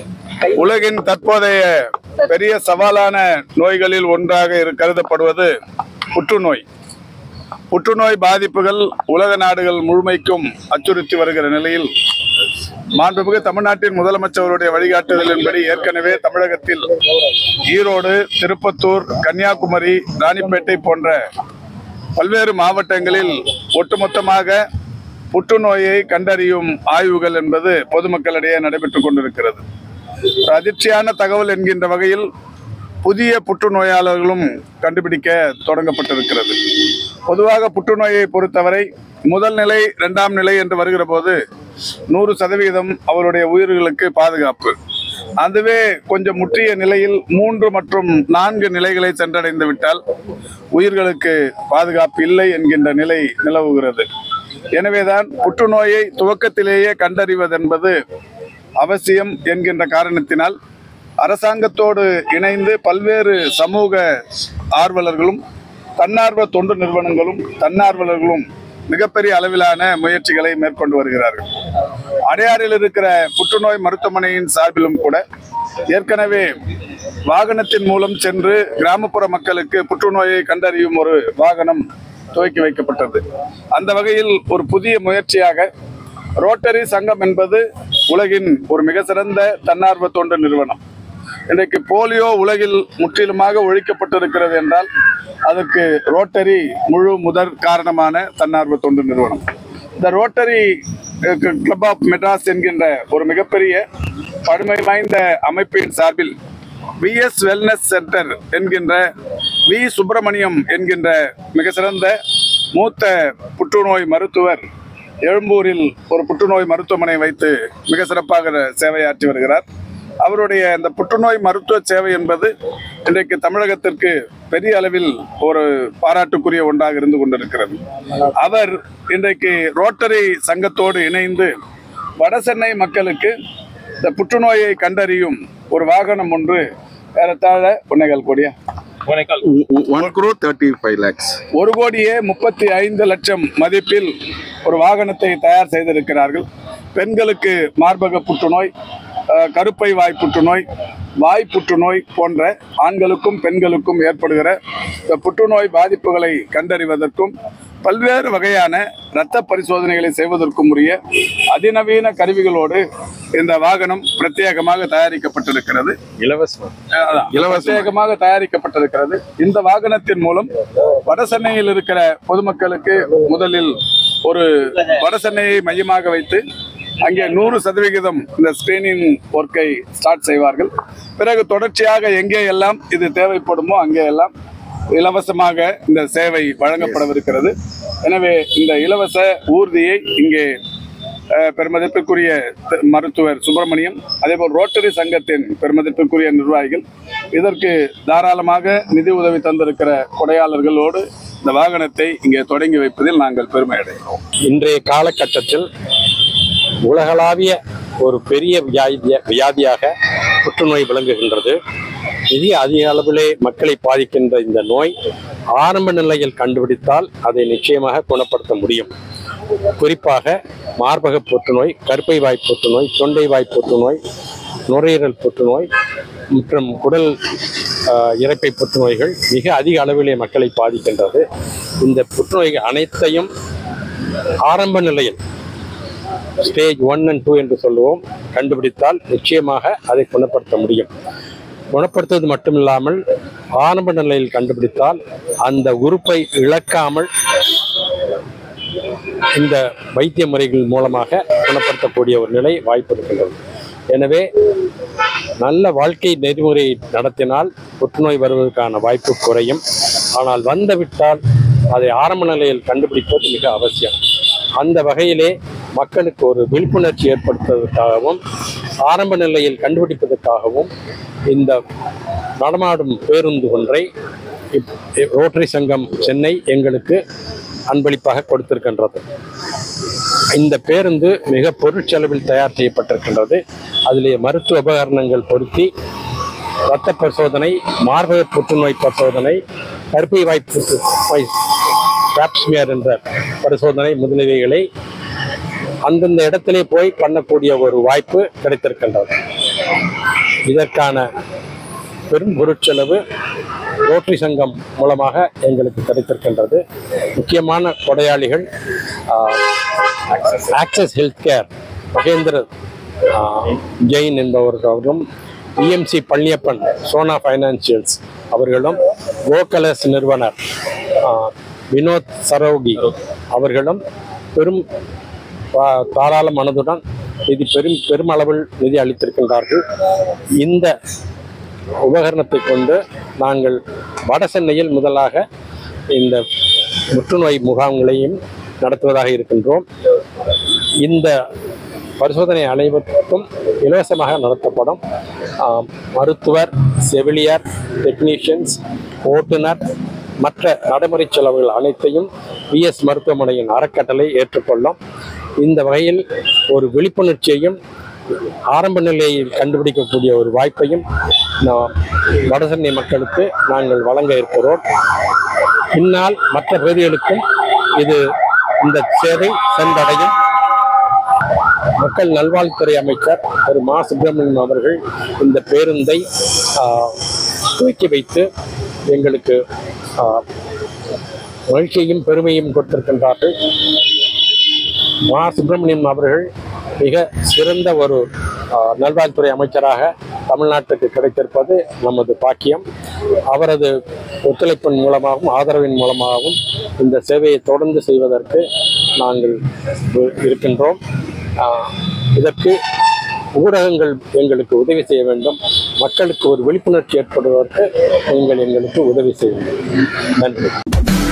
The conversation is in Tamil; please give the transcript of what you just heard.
உலகின் தற்போதைய பெரிய சவாலான நோய்களில் ஒன்றாக இரு- கருதப்படுவது புற்றுநோய் புற்றுநோய் பாதிப்புகள் உலக நாடுகள் முழுமைக்கும் அச்சுறுத்தி வருகிற நிலையில் மாண்புமிகு தமிழ்நாட்டின் முதலமைச்சருடைய வழிகாட்டுதலின்படி ஏற்கனவே தமிழகத்தில் ஈரோடு திருப்பத்தூர் கன்னியாகுமரி ராணிப்பேட்டை போன்ற பல்வேறு மாவட்டங்களில் ஒட்டுமொத்தமாக புற்றுநோயை கண்டறியும் ஆய்வுகள் என்பது பொதுமக்களிடையே நடைபெற்றுக் கொண்டிருக்கிறது ஒரு அதிர்ச்சியான தகவல் என்கின்ற வகையில் புதிய புற்றுநோயாளர்களும் கண்டுபிடிக்க தொடங்கப்பட்டிருக்கிறது பொதுவாக புற்றுநோயை பொறுத்தவரை முதல் நிலை இரண்டாம் நிலை என்று வருகிற போது நூறு சதவீதம் அவருடைய உயிர்களுக்கு பாதுகாப்பு அதுவே கொஞ்சம் முற்றிய நிலையில் மூன்று மற்றும் நான்கு நிலைகளை சென்றடைந்து விட்டால் உயிர்களுக்கு பாதுகாப்பு இல்லை என்கின்ற நிலை நிலவுகிறது எனவேதான் புற்றுநோயை துவக்கத்திலேயே கண்டறிவதென்பது அவசியம் என்கின்ற காரணத்தினால் அரசாங்கத்தோடு இணைந்து பல்வேறு சமூக ஆர்வலர்களும் தன்னார்வ தொண்டு நிறுவனங்களும் தன்னார்வலர்களும் மிகப்பெரிய அளவிலான முயற்சிகளை மேற்கொண்டு வருகிறார்கள் அடையாறில் இருக்கிற புற்றுநோய் மருத்துவமனையின் சார்பிலும் கூட ஏற்கனவே வாகனத்தின் மூலம் சென்று கிராமப்புற மக்களுக்கு புற்றுநோயை கண்டறியும் ஒரு வாகனம் துவக்கி வைக்கப்பட்டது அந்த வகையில் ஒரு புதிய முயற்சியாக ரோட்டரி சங்கம் என்பது உலகின் ஒரு மிக சிறந்த தன்னார்வ தொண்டு நிறுவனம் இன்றைக்கு போலியோ உலகில் முற்றிலுமாக ஒழிக்கப்பட்டிருக்கிறது என்றால் அதற்கு ரோட்டரி முழு முதற் காரணமான தன்னார்வ தொண்டு நிறுவனம் இந்த ரோட்டரி கிளப் ஆஃப் மெட்ராஸ் என்கின்ற ஒரு மிகப்பெரிய பழமை வாய்ந்த அமைப்பின் சார்பில் விஎஸ் வெல்னஸ் சென்டர் என்கின்ற வி சுப்பிரமணியம் என்கின்ற மிக சிறந்த மூத்த புற்றுநோய் மருத்துவர் எழும்பூரில் ஒரு புற்றுநோய் மருத்துவமனை வைத்து மிக சிறப்பாக சேவையாற்றி வருகிறார் அவருடைய இந்த புற்றுநோய் மருத்துவ சேவை என்பது இன்றைக்கு தமிழகத்திற்கு பெரிய அளவில் ஒரு பாராட்டுக்குரிய ஒன்றாக இருந்து கொண்டிருக்கிறது அவர் இன்றைக்கு ரோட்டரி சங்கத்தோடு இணைந்து வடசென்னை மக்களுக்கு இந்த புற்றுநோயை கண்டறியும் ஒரு வாகனம் ஒன்று ஏறத்தாழ ஒன்னேகால் கோடியா one crore thirty five lakhs ஒரு கோடியே முப்பத்தி ஐந்து லட்சம் மதிப்பில் ஒரு வாகனத்தை தயார் செய்திருக்கிறார்கள் பெண்களுக்கு மார்பக புற்றுநோய் அஹ், கருப்பை வாய் புற்றுநோய் வாய் புற்றுநோய் போன்ற ஆண்களுக்கும் பெண்களுக்கும் ஏற்படுகிற இந்த புற்றுநோய் பாதிப்புகளை கண்டறிவதற்கும் பல்வேறு வகையான இரத்த பரிசோதனைகளை செய்வதற்கும் உரிய அதிநவீன கருவிகளோடு இந்த வாகனம் பிரத்யேகமாக தயாரிக்கப்பட்டிருக்கிறது இலவசம் அதான், இலவசமா. பிரத்யேகமாக தயாரிக்கப்பட்டிருக்கிறது இந்த வாகனத்தின் மூலம் வடசென்னையில் இருக்கிற பொதுமக்களுக்கு முதலில் ஒரு வடசென்னையை மையமாக வைத்து அங்கே நூறு சதவிகிதம் இந்த ஸ்கிரீனிங் ஒர்க்கை ஸ்டார்ட் செய்வார்கள் பிறகு தொடர்ச்சியாக எங்கே எல்லாம் இது தேவைப்படுமோ அங்கே எல்லாம் இலவசமாக இந்த சேவை வழங்கப்படவிருக்கிறது எனவே இந்த இலவச ஊர்தியை இங்கே அஹ், பெருமதிப்பிற்குரிய த- மருத்துவர் சுப்பிரமணியம் அதேபோல் ரோட்டரி சங்கத்தின் பெருமதிப்பிற்குரிய நிர்வாகிகள் இதற்கு தாராளமாக நிதி உதவி தந்திருக்கிற கொடையாளர்களோடு இந்த வாகனத்தை இங்கே தொடங்கி வைப்பதில் நாங்கள் பெருமை அடைகிறோம் இன்றைய காலகட்டத்தில் உலகளாவிய ஒரு பெரிய வியாதிய வியாதியாக புற்றுநோய் விளங்குகின்றது மிக அதிக அளவிலே மக்களை பாதிக்கின்ற இந்த நோய் ஆரம்ப நிலையில் கண்டுபிடித்தால் அதை நிச்சயமாக குணப்படுத்த முடியும் குறிப்பாக மார்பக புற்றுநோய் கருப்பை வாய் புற்றுநோய் தொண்டை வாய் புற்றுநோய் நுரையீரல் புற்றுநோய் மற்றும் குடல் ஆஹ், இரைப்பை புற்றுநோய்கள் மிக அதிக அளவிலே மக்களை பாதிக்கின்றது இந்த புற்றுநோய்கள் அனைத்தையும் ஆரம்ப நிலையில் ஸ்டேஜ் ஒன் அண்ட் டூ என்று சொல்லுவோம் கண்டுபிடித்தால் நிச்சயமாக அதை குணப்படுத்த முடியும் குணப்படுத்துவது மட்டுமில்லாமல் ஆரம்ப நிலையில் கண்டுபிடித்தால் அந்த உறுப்பை இழக்காமல் இந்த வைத்திய முறைகள் மூலமாக குணப்படுத்தக்கூடிய ஒரு நிலை வாய்ப்பு இருக்கின்றது எனவே நல்ல வாழ்க்கை நெறிமுறையை நடத்தினால் புற்றுநோய் வருவதற்கான வாய்ப்பு குறையும் ஆனால் வந்துவிட்டால் அதை ஆரம்ப நிலையில் கண்டுபிடிப்பது மிக அவசியம் அந்த வகையிலே மக்களுக்கு ஒரு விழிப்புணர்ச்சி ஏற்படுத்துவதற்காகவும் ஆரம்ப நிலையில் கண்டுபிடிப்பதற்காகவும் இந்த நடமாடும் பேருந்து ஒன்றை இப்- ரோட்டரி சங்கம் சென்னை எங்களுக்கு அன்பளிப்பாக கொடுத்திருக்கின்றது இந்த பேருந்து மிக பொருட்செலவில் தயார் செய்யப்பட்டிருக்கின்றது அதிலே மருத்துவ உபகரணங்கள் பொருத்தி இரத்த பரிசோதனை மார்பக புற்றுநோய் பரிசோதனை கருப்பை வாய் புற்றுநோய் பேப்ஸ்மியர் என்ற பரிசோதனை முதலியவைகளை அந்தந்த இடத்திலே போய் பண்ணக்கூடிய ஒரு வாய்ப்பு கிடைத்திருக்கின்றது இதற்கான பெரும் பொருட்செலவு ரோட்டரி சங்கம் மூலமாக எங்களுக்கு கிடைத்திருக்கின்றது முக்கியமான கொடையாளிகள் ஆக்சஸ் ஹெல்த் கேர் மகேந்திர ஆ, ஜெயின் என்பவர்களும் இஎம்சி பழனியப்பன் சோனா ஃபைனான்சியல்ஸ் அவர்களும் கோகலஸ் நிறுவனர் ஆ, வினோத் சரோகி அவர்களும் பெரும் பா- தாராள மனதுடன் நிதி பெரும் பெருமளவில் நிதி அளித்திருக்கின்றார்கள் இந்த உபகரணத்தை கொண்டு நாங்கள் வட சென்னையில் முதலாக இந்த புற்றுநோய் முகாம்களையும் நடத்துவதாக இருக்கின்றோம் இந்த பரிசோதனை அனைவருக்கும் இலவசமாக நடத்தப்படும் ஆம், மருத்துவர் செவிலியர் டெக்னீஷியன்ஸ் ஓட்டுநர் மற்ற நடைமுறை செலவுகள் அனைத்தையும் பிஎஸ் மருத்துவமனையின் அறக்கட்டளை ஏற்றுக்கொள்ளும் இந்த வகையில் ஒரு விழிப்புணர்ச்சியையும் ஆரம்ப நிலையில் கண்டுபிடிக்கக்கூடிய ஒரு வாய்ப்பையும் நாம் வடசென்னை மக்களுக்கு நாங்கள் வழங்க இருக்கிறோம் பின்னால் மற்ற பகுதிகளுக்கும் இது இந்த சேவை சென்றடையும் மக்கள் நல்வாழ்வுத்துறை அமைச்சர் திரு மா சுப்பிரமணியன் அவர்கள் இந்த பேருந்தை ஆஹ், துவக்கி வைத்து எங்களுக்கு ஆஹ், மகிழ்ச்சியையும் பெருமையும் கொடுத்திருக்கின்றார்கள் மா சுப்பிரமணியம் அவர்கள் மிக சிறந்த ஒரு ஆஹ், நல்வாழ்வுத்துறை அமைச்சராக தமிழ்நாட்டுக்கு கிடைத்திருப்பது நமது பாக்கியம் அவரது ஒத்துழைப்பின் மூலமாகவும் ஆதரவின் மூலமாகவும் இந்த சேவையை தொடர்ந்து செய்வதற்கு நாங்கள் இ- இருக்கின்றோம் ஆஹ், இதற்கு ஊடகங்கள் எங்களுக்கு உதவி செய்ய வேண்டும் மக்களுக்கு ஒரு விழிப்புணர்ச்சி ஏற்படுவதற்கு நீங்கள் எங்களுக்கு உதவி செய்ய வேண்டும் நன்றி